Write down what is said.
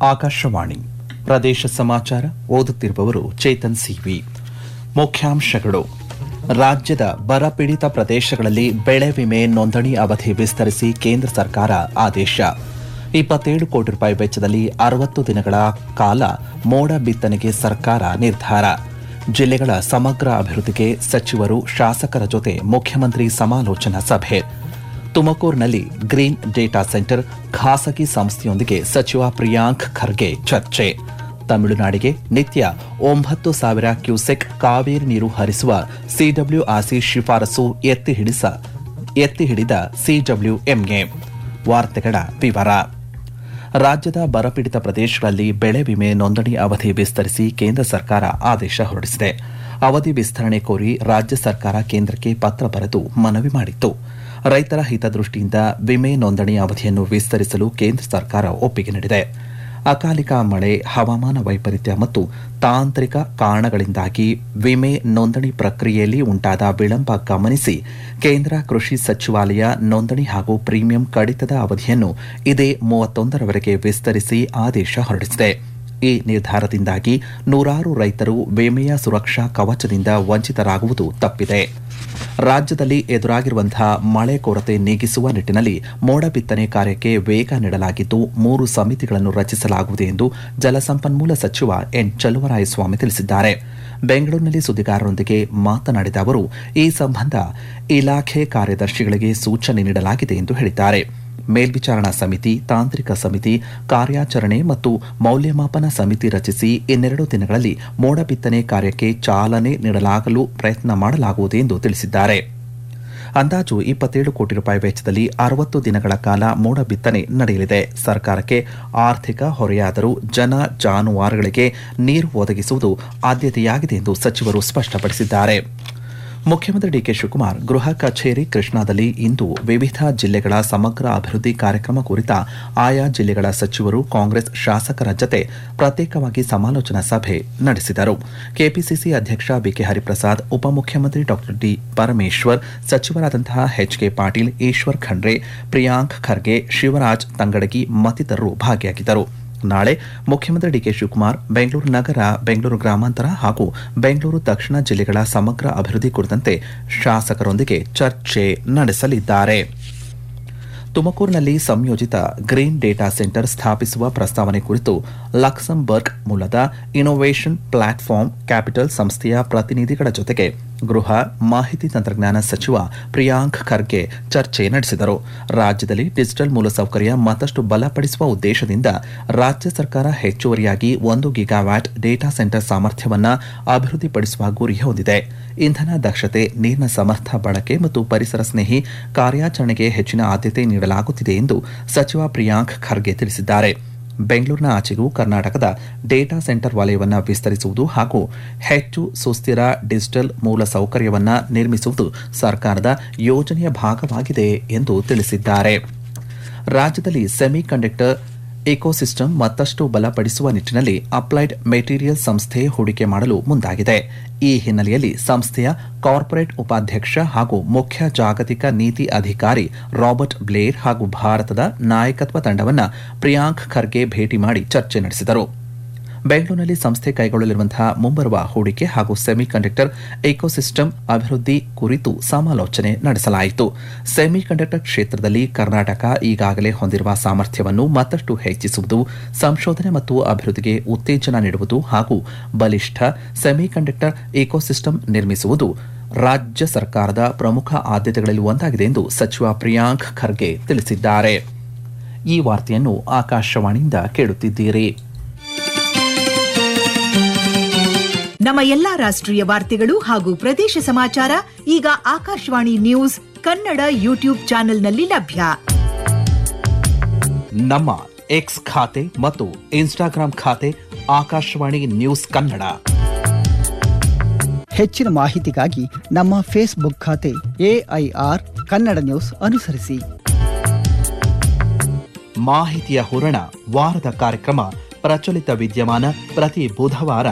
ಆಕಾಶವಾಣಿ ಪ್ರದೇಶ ಸಮಾಚಾರ ಓದುತ್ತಿರುವವರು ಚೇತನ್ ಸಿವಿ ಮುಖ್ಯಾಂಶಗಳು ರಾಜ್ಯದ ಬರಪೀಡಿತ ಪ್ರದೇಶಗಳಲ್ಲಿ ಬೆಳೆ ವಿಮೆ ನೋಂದಣಿ ಅವಧಿ ವಿಸ್ತರಿಸಿ ಕೇಂದ್ರ ಸರ್ಕಾರ ಆದೇಶ ಇಪ್ಪತ್ತೇಳು ಕೋಟಿ ರೂಪಾಯಿ ವೆಚ್ಚದಲ್ಲಿ ಅರವತ್ತು ದಿನಗಳ ಕಾಲ ಮೋಡ ಬಿತ್ತನೆಗೆ ಸರ್ಕಾರ ನಿರ್ಧಾರ ಜಿಲ್ಲೆಗಳ ಸಮಗ್ರ ಅಭಿವೃದ್ಧಿಗೆ ಸಚಿವರು ಶಾಸಕರ ಜೊತೆ ಮುಖ್ಯಮಂತ್ರಿ ಸಮಾಲೋಚನಾ ಸಭೆ ತುಮಕೂರಿನಲ್ಲಿ ಗ್ರೀನ್ ಡೇಟಾ ಸೆಂಟರ್ ಖಾಸಗಿ ಸಂಸ್ಥೆಯೊಂದಿಗೆ ಸಚಿವ ಪ್ರಿಯಾಂಕ್ ಖರ್ಗೆ ಚರ್ಚೆ ತಮಿಳುನಾಡಿಗೆ ನಿತ್ಯ ಒಂಬತ್ತು ಸಾವಿರ ಕ್ಯೂಸೆಕ್ ಕಾವೇರಿ ನೀರು ಹರಿಸುವ ಸಿಡಬ್ಲ್ಯೂಆರ್ಸಿ ಶಿಫಾರಸು ಎತ್ತಿ ಹಿಡಿಸ ಎತ್ತಿ ಹಿಡಿದ ಸಿಡಬ್ಲ್ಯೂಎಂಎ ವಾರ್ತೆಗಳ ವಿವರ ರಾಜ್ಯದ ಬರಪೀಡಿತ ಪ್ರದೇಶಗಳಲ್ಲಿ ಬೆಳೆ ವಿಮೆ ನೋಂದಣಿ ಅವಧಿ ವಿಸ್ತರಿಸಿ ಕೇಂದ್ರ ಸರ್ಕಾರ ಆದೇಶ ಹೊರಡಿಸಿದೆ ಅವಧಿ ವಿಸ್ತರಣೆ ಕೋರಿ ರಾಜ್ಯ ಸರ್ಕಾರ ಕೇಂದ್ರಕ್ಕೆ ಪತ್ರ ಬರೆದು ಮನವಿ ಮಾಡಿತ್ತು ರೈತರ ಹಿತದೃಷ್ಟಿಯಿಂದ ವಿಮೆ ನೋಂದಣಿ ಅವಧಿಯನ್ನು ವಿಸ್ತರಿಸಲು ಕೇಂದ್ರ ಸರ್ಕಾರ ಒಪ್ಪಿಗೆ ನೀಡಿದೆ ಅಕಾಲಿಕ ಮಳೆ ಹವಾಮಾನ ವೈಪರೀತ್ಯ ಮತ್ತು ತಾಂತ್ರಿಕ ಕಾರಣಗಳಿಂದಾಗಿ ವಿಮೆ ನೋಂದಣಿ ಪ್ರಕ್ರಿಯೆಯಲ್ಲಿ ಉಂಟಾದ ವಿಳಂಬ ಗಮನಿಸಿ ಕೇಂದ್ರ ಕೃಷಿ ಸಚಿವಾಲಯ ನೋಂದಣಿ ಹಾಗೂ ಪ್ರೀಮಿಯಂ ಕಡಿತದ ಅವಧಿಯನ್ನು ಇದೇ ಮೂವತ್ತೊಂದರವರೆಗೆ ವಿಸ್ತರಿಸಿ ಆದೇಶ ಹೊರಡಿಸಿದೆ ಈ ನಿರ್ಧಾರದಿಂದಾಗಿ ನೂರಾರು ರೈತರು ವಿಮೆಯ ಸುರಕ್ಷಾ ಕವಚದಿಂದ ವಂಚಿತರಾಗುವುದು ತಪ್ಪಿದೆ ರಾಜ್ಯದಲ್ಲಿ ಎದುರಾಗಿರುವಂತಹ ಮಳೆ ಕೊರತೆ ನೀಗಿಸುವ ನಿಟ್ಟಿನಲ್ಲಿ ಮೋಡ ಬಿತ್ತನೆ ಕಾರ್ಯಕ್ಕೆ ವೇಗ ನೀಡಲಾಗಿದ್ದು ಮೂರು ಸಮಿತಿಗಳನ್ನು ರಚಿಸಲಾಗುವುದು ಎಂದು ಜಲಸಂಪನ್ಮೂಲ ಸಚಿವ ಎನ್ ಚಲುವರಾಯಸ್ವಾಮಿ ತಿಳಿಸಿದ್ದಾರೆ ಬೆಂಗಳೂರಿನಲ್ಲಿ ಸುದ್ದಿಗಾರರೊಂದಿಗೆ ಮಾತನಾಡಿದ ಅವರು ಈ ಸಂಬಂಧ ಇಲಾಖೆ ಕಾರ್ಯದರ್ಶಿಗಳಿಗೆ ಸೂಚನೆ ನೀಡಲಾಗಿದೆ ಎಂದು ಹೇಳಿದ್ದಾರೆ ಮೇಲ್ವಿಚಾರಣಾ ಸಮಿತಿ ತಾಂತ್ರಿಕ ಸಮಿತಿ ಕಾರ್ಯಾಚರಣೆ ಮತ್ತು ಮೌಲ್ಯಮಾಪನ ಸಮಿತಿ ರಚಿಸಿ ಇನ್ನೆರಡು ದಿನಗಳಲ್ಲಿ ಮೋಡ ಬಿತ್ತನೆ ಕಾರ್ಯಕ್ಕೆ ಚಾಲನೆ ನೀಡಲಾಗಲು ಪ್ರಯತ್ನ ಮಾಡಲಾಗುವುದು ಎಂದು ತಿಳಿಸಿದ್ದಾರೆ ಅಂದಾಜು ಇಪ್ಪತ್ತೇಳು ಕೋಟಿ ರೂಪಾಯಿ ವೆಚ್ಚದಲ್ಲಿ ಅರವತ್ತು ದಿನಗಳ ಕಾಲ ಮೋಡ ಬಿತ್ತನೆ ನಡೆಯಲಿದೆ ಸರ್ಕಾರಕ್ಕೆ ಆರ್ಥಿಕ ಹೊರೆಯಾದರೂ ಜನ ಜಾನುವಾರುಗಳಿಗೆ ನೀರು ಒದಗಿಸುವುದು ಆದ್ಯತೆಯಾಗಿದೆ ಎಂದು ಸಚಿವರು ಸ್ಪಷ್ಟಪಡಿಸಿದ್ದಾರೆ ಮುಖ್ಯಮಂತ್ರಿ ಡಿಕೆ ಶಿವಕುಮಾರ್ ಗೃಹ ಕಚೇರಿ ಕೃಷ್ಣಾದಲ್ಲಿ ಇಂದು ವಿವಿಧ ಜಿಲ್ಲೆಗಳ ಸಮಗ್ರ ಅಭಿವೃದ್ಧಿ ಕಾರ್ಯಕ್ರಮ ಕುರಿತ ಆಯಾ ಜಿಲ್ಲೆಗಳ ಸಚಿವರು ಕಾಂಗ್ರೆಸ್ ಶಾಸಕರ ಜತೆ ಪ್ರತ್ಯೇಕವಾಗಿ ಸಮಾಲೋಚನಾ ಸಭೆ ನಡೆಸಿದರು ಕೆಪಿಸಿಸಿ ಅಧ್ಯಕ್ಷ ಬಿಕೆ ಹರಿಪ್ರಸಾದ್ ಉಪಮುಖ್ಯಮಂತ್ರಿ ಡಾ ಡಿ ಪರಮೇಶ್ವರ್ ಸಚಿವರಾದಂತಹ ಎಚ್ಕೆ ಪಾಟೀಲ್ ಈಶ್ವರ್ ಖಂಡ್ರೆ ಪ್ರಿಯಾಂಕ್ ಖರ್ಗೆ ಶಿವರಾಜ್ ತಂಗಡಗಿ ಮತ್ತಿತರರು ಭಾಗಿಯಾಗಿದ್ದರು ನಾಳೆ ಮುಖ್ಯಮಂತ್ರಿ ಡಿಕೆ ಶಿವಕುಮಾರ್ ಬೆಂಗಳೂರು ನಗರ ಬೆಂಗಳೂರು ಗ್ರಾಮಾಂತರ ಹಾಗೂ ಬೆಂಗಳೂರು ದಕ್ಷಿಣ ಜಿಲ್ಲೆಗಳ ಸಮಗ್ರ ಅಭಿವೃದ್ಧಿ ಕುರಿತಂತೆ ಶಾಸಕರೊಂದಿಗೆ ಚರ್ಚೆ ನಡೆಸಲಿದ್ದಾರೆ ತುಮಕೂರಿನಲ್ಲಿ ಸಂಯೋಜಿತ ಗ್ರೀನ್ ಡೇಟಾ ಸೆಂಟರ್ ಸ್ಥಾಪಿಸುವ ಪ್ರಸ್ತಾವನೆ ಕುರಿತು ಲಕ್ಸಂಬರ್ಗ್ ಮೂಲದ ಇನೋವೇಷನ್ ಪ್ಲಾಟ್ಫಾರ್ಮ್ ಕ್ಯಾಪಿಟಲ್ ಸಂಸ್ಥೆಯ ಪ್ರತಿನಿಧಿಗಳ ಜೊತೆಗೆ ಗೃಹ ಮಾಹಿತಿ ತಂತ್ರಜ್ಞಾನ ಸಚಿವ ಪ್ರಿಯಾಂಕ್ ಖರ್ಗೆ ಚರ್ಚೆ ನಡೆಸಿದರು ರಾಜ್ಯದಲ್ಲಿ ಡಿಜಿಟಲ್ ಮೂಲಸೌಕರ್ಯ ಮತ್ತಷ್ಟು ಬಲಪಡಿಸುವ ಉದ್ದೇಶದಿಂದ ರಾಜ್ಯ ಸರ್ಕಾರ ಹೆಚ್ಚುವರಿಯಾಗಿ ಒಂದು ಗಿಗಾವ್ಯಾಟ್ ಡೇಟಾ ಸೆಂಟರ್ ಸಾಮರ್ಥ್ಯವನ್ನು ಅಭಿವೃದ್ಧಿಪಡಿಸುವ ಗುರಿ ಹೊಂದಿದೆ ಇಂಧನ ದಕ್ಷತೆ ನೀರಿನ ಸಮರ್ಥ ಬಳಕೆ ಮತ್ತು ಪರಿಸರ ಸ್ನೇಹಿ ಕಾರ್ಯಾಚರಣೆಗೆ ಹೆಚ್ಚಿನ ಆದ್ಯತೆ ನೀಡಲಾಗುತ್ತಿದೆ ಎಂದು ಸಚಿವ ಪ್ರಿಯಾಂಕ್ ಖರ್ಗೆ ತಿಳಿಸಿದ್ದಾರೆ ಬೆಂಗಳೂರಿನ ಆಚೆಗೂ ಕರ್ನಾಟಕದ ಡೇಟಾ ಸೆಂಟರ್ ವಲಯವನ್ನು ವಿಸ್ತರಿಸುವುದು ಹಾಗೂ ಹೆಚ್ಚು ಸುಸ್ಥಿರ ಡಿಜಿಟಲ್ ಮೂಲ ಸೌಕರ್ಯವನ್ನು ನಿರ್ಮಿಸುವುದು ಸರ್ಕಾರದ ಯೋಜನೆಯ ಭಾಗವಾಗಿದೆ ಎಂದು ತಿಳಿಸಿದ್ದಾರೆ ರಾಜ್ಯದಲ್ಲಿ ಸೆಮಿ ಕಂಡಕ್ಟರ್ ಇಕೋಸಿಸ್ಟಮ್ ಮತ್ತಷ್ಟು ಬಲಪಡಿಸುವ ನಿಟ್ಟಿನಲ್ಲಿ ಅಪ್ಲೈಡ್ ಮೆಟೀರಿಯಲ್ ಸಂಸ್ಥೆ ಹೂಡಿಕೆ ಮಾಡಲು ಮುಂದಾಗಿದೆ ಈ ಹಿನ್ನೆಲೆಯಲ್ಲಿ ಸಂಸ್ಥೆಯ ಕಾರ್ಪೊರೇಟ್ ಉಪಾಧ್ಯಕ್ಷ ಹಾಗೂ ಮುಖ್ಯ ಜಾಗತಿಕ ನೀತಿ ಅಧಿಕಾರಿ ರಾಬರ್ಟ್ ಬ್ಲೇರ್ ಹಾಗೂ ಭಾರತದ ನಾಯಕತ್ವ ತಂಡವನ್ನು ಪ್ರಿಯಾಂಕ್ ಖರ್ಗೆ ಭೇಟಿ ಮಾಡಿ ಚರ್ಚೆ ನಡೆಸಿದರು ಬೆಂಗಳೂರಿನಲ್ಲಿ ಸಂಸ್ಥೆ ಕೈಗೊಳ್ಳಲಿರುವಂತಹ ಮುಂಬರುವ ಹೂಡಿಕೆ ಹಾಗೂ ಸೆಮಿ ಕಂಡಕ್ಟರ್ ಎಕೋಸಿಸ್ಟಮ್ ಅಭಿವೃದ್ಧಿ ಕುರಿತು ಸಮಾಲೋಚನೆ ನಡೆಸಲಾಯಿತು ಸೆಮಿ ಕಂಡಕ್ಟರ್ ಕ್ಷೇತ್ರದಲ್ಲಿ ಕರ್ನಾಟಕ ಈಗಾಗಲೇ ಹೊಂದಿರುವ ಸಾಮರ್ಥ್ಯವನ್ನು ಮತ್ತಷ್ಟು ಹೆಚ್ಚಿಸುವುದು ಸಂಶೋಧನೆ ಮತ್ತು ಅಭಿವೃದ್ಧಿಗೆ ಉತ್ತೇಜನ ನೀಡುವುದು ಹಾಗೂ ಬಲಿಷ್ಠ ಸೆಮಿ ಕಂಡಕ್ಟರ್ ಎಕೋಸಿಸ್ಟಮ್ ನಿರ್ಮಿಸುವುದು ರಾಜ್ಯ ಸರ್ಕಾರದ ಪ್ರಮುಖ ಆದ್ಯತೆಗಳಲ್ಲಿ ಒಂದಾಗಿದೆ ಎಂದು ಸಚಿವ ಪ್ರಿಯಾಂಕ್ ಖರ್ಗೆ ತಿಳಿಸಿದ್ದಾರೆ ಈ ವಾರ್ತೆಯನ್ನು ಆಕಾಶವಾಣಿಯಿಂದ ಕೇಳುತ್ತಿದ್ದೀರಿ ನಮ್ಮ ಎಲ್ಲಾ ರಾಷ್ಟ್ರೀಯ ವಾರ್ತೆಗಳು ಹಾಗೂ ಪ್ರದೇಶ ಸಮಾಚಾರ ಈಗ ಆಕಾಶವಾಣಿ ನ್ಯೂಸ್ ಕನ್ನಡ ಯೂಟ್ಯೂಬ್ ಚಾನೆಲ್ನಲ್ಲಿ ಲಭ್ಯ ನಮ್ಮ ಎಕ್ಸ್ ಖಾತೆ ಮತ್ತು ಇನ್ಸ್ಟಾಗ್ರಾಂ ಖಾತೆ ಆಕಾಶವಾಣಿ ನ್ಯೂಸ್ ಕನ್ನಡ ಹೆಚ್ಚಿನ ಮಾಹಿತಿಗಾಗಿ ನಮ್ಮ ಫೇಸ್ಬುಕ್ ಖಾತೆ ಎಐಆರ್ ಕನ್ನಡ ನ್ಯೂಸ್ ಅನುಸರಿಸಿ ಮಾಹಿತಿಯ ಹೂರಣ ವಾರದ ಕಾರ್ಯಕ್ರಮ ಪ್ರಚಲಿತ ವಿದ್ಯಮಾನ ಪ್ರತಿ ಬುಧವಾರ